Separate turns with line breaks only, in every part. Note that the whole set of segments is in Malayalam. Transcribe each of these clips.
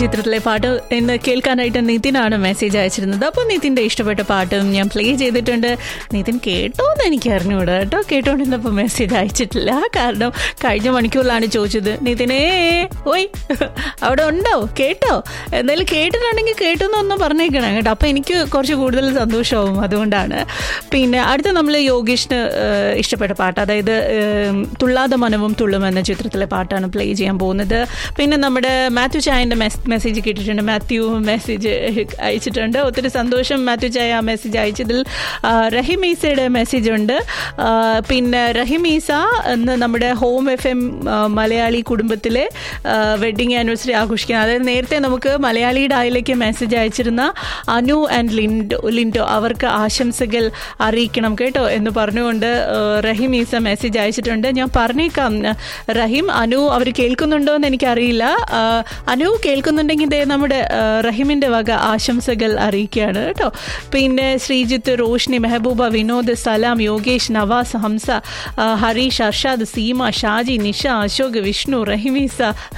ചിത്രത്തിലെ പാട്ട് എന്ന് കേൾക്കാനായിട്ട് നിതിനാണ് മെസ്സേജ് അയച്ചിരുന്നത് അപ്പോൾ നിതിൻ്റെ ഇഷ്ടപ്പെട്ട പാട്ടും ഞാൻ പ്ലേ ചെയ്തിട്ടുണ്ട് നിതിൻ കേട്ടോ എന്ന് എനിക്ക് അറിഞ്ഞുകൂടാ കേട്ടോ കേട്ടോണ്ടിരുന്നപ്പോൾ മെസ്സേജ് അയച്ചിട്ടില്ല കാരണം കഴിഞ്ഞ മണിക്കൂറിലാണ് ചോദിച്ചത് നിതിനേ ഓയ് അവിടെ ഉണ്ടോ കേട്ടോ എന്തായാലും കേട്ടിട്ടുണ്ടെങ്കിൽ കേട്ടു എന്നൊന്ന് പറഞ്ഞേക്കണം കേട്ടോ അപ്പോൾ എനിക്ക് കുറച്ച് കൂടുതൽ സന്തോഷമാവും അതുകൊണ്ടാണ് പിന്നെ അടുത്ത നമ്മൾ യോഗേഷിന് ഏഹ്, ഇഷ്ടപ്പെട്ട പാട്ട് അതായത് ഏഹ്, തുള്ളാതെ മനവും തുള്ളും എന്ന ചിത്രത്തിലെ പാട്ടാണ് പ്ലേ ചെയ്യാൻ പോകുന്നത് പിന്നെ നമ്മുടെ മാത്യു ചായൻ്റെ മെസ്സേജ് കിട്ടിയിട്ടുണ്ട് മാത്യു മെസ്സേജ് അയച്ചിട്ടുണ്ട് ഒത്തിരി സന്തോഷം മാത്യു ചായ ആ മെസ്സേജ് അയച്ചതിൽ ആ, റഹിമീസയുടെ മെസ്സേജ് ഉണ്ട് ആ, പിന്നെ റഹിമീസ എന്ന് നമ്മുടെ ഹോം എഫ് എം മലയാളി കുടുംബത്തിലെ വെഡിങ് ആനിവേഴ്സറി ആഘോഷിക്കുന്നത് അതായത് നേരത്തെ നമുക്ക് മലയാളി ഡായിലേക്ക് മെസ്സേജ് അയച്ചിരുന്ന അനു ആൻഡ് ലിൻഡോ ലിൻഡോ അവർക്ക് ആശംസകൾ അറിയിക്കണം കേട്ടോ എന്ന് പറഞ്ഞുകൊണ്ട് ആ, റഹിമീസ മെസ്സേജ് അയച്ചിട്ടുണ്ട് ഞാൻ പറഞ്ഞേക്കാം റഹീം അനു അവർ കേൾക്കുന്നുണ്ടോ എന്ന് എനിക്കറിയില്ല ആ, അനു കേൾക്കുന്നുണ്ടെങ്കിൽ ദേ നമ്മുടെ ആ, റഹീമിൻ്റെ വക ആശംസകൾ അറിയിക്കുകയാണ് കേട്ടോ പിന്നെ ശ്രീജിത്ത് റോഷ്നി മെഹബൂബ വിനോദ് സലാം യോഗേഷ് നവാസ് ഹംസ ആ, ഹരീഷ് അർഷാദ് സീമ ഷാജി നിഷ അശോക് വിഷ്ണു റഹിമീസ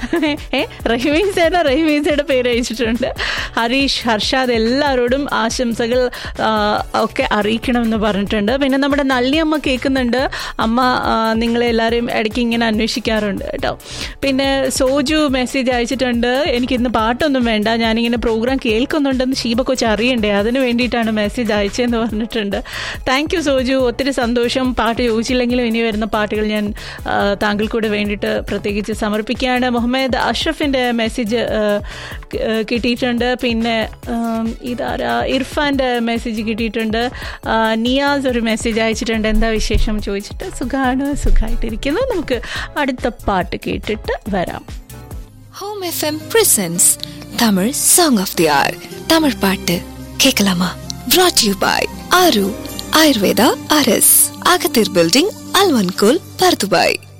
ഏ റഹിമീസയുടെ റഹിമീസയുടെ പേര് അയച്ചിട്ടുണ്ട് ഹരീഷ് ഹർഷാദ് എല്ലാവരോടും ആശംസകൾ ആ, ഒക്കെ അറിയിക്കണമെന്ന് പറഞ്ഞിട്ടുണ്ട് പിന്നെ നമ്മുടെ നള്ളിയമ്മ കേൾക്കുന്നുണ്ട് അമ്മ ആ, നിങ്ങളെ എല്ലാവരെയും ഇടയ്ക്ക് ഇങ്ങനെ അന്വേഷിക്കാറുണ്ട് കേട്ടോ പിന്നെ സോജു മെസ്സേജ് അയച്ചിട്ടുണ്ട് എനിക്ക് ഇന്ന് പാട്ടൊന്നും വേണ്ട ഞാനിങ്ങനെ പ്രോഗ്രാം കേൾക്കുന്നുണ്ടെന്ന് ഷീബ കൊച്ച് അറിയണ്ടേ അതിന് വേണ്ടിയിട്ടാണ് മെസ്സേജ് അയച്ചതെന്ന് പറഞ്ഞിട്ടുണ്ട് താങ്ക് യു സോജു ഒത്തിരി സന്തോഷം പാട്ട് ചോദിച്ചില്ലെങ്കിലും ഇനി വരുന്ന പാട്ടുകൾ ഞാൻ ആ, താങ്കൾക്കൂടെ വേണ്ടിയിട്ട് പ്രത്യേകിച്ച് സമർപ്പിക്കുകയാണ് മുഹമ്മദ് അഷ്റഫിൻ്റെ മെസ്സേജ് ആ, ക- ആ, കിട്ടിയിട്ടുണ്ട് പിന്നെ ആം, ഇതാരാ ഇർഫാൻ്റെ മെസ്സേജ് കിട്ടിയിട്ടുണ്ട് ആ, നിയാസ് ഒരു മെസ്സേജ് അയച്ചിട്ടുണ്ട് എന്താ വിശേഷം ചോദിച്ചിട്ട് സുഖമാണ് സുഖമായിട്ടിരിക്കുന്നു നമുക്ക് അടുത്ത പാട്ട് കേട്ടിട്ട് വരാം
home FM presents Tamil song of the hour Tamil பாட்டு கேட்கலாமா brought you by Aaru Ayurveda அரஸ் அகத்தீர் பில்டிங் அல்வன்கோல் பர்துபாய்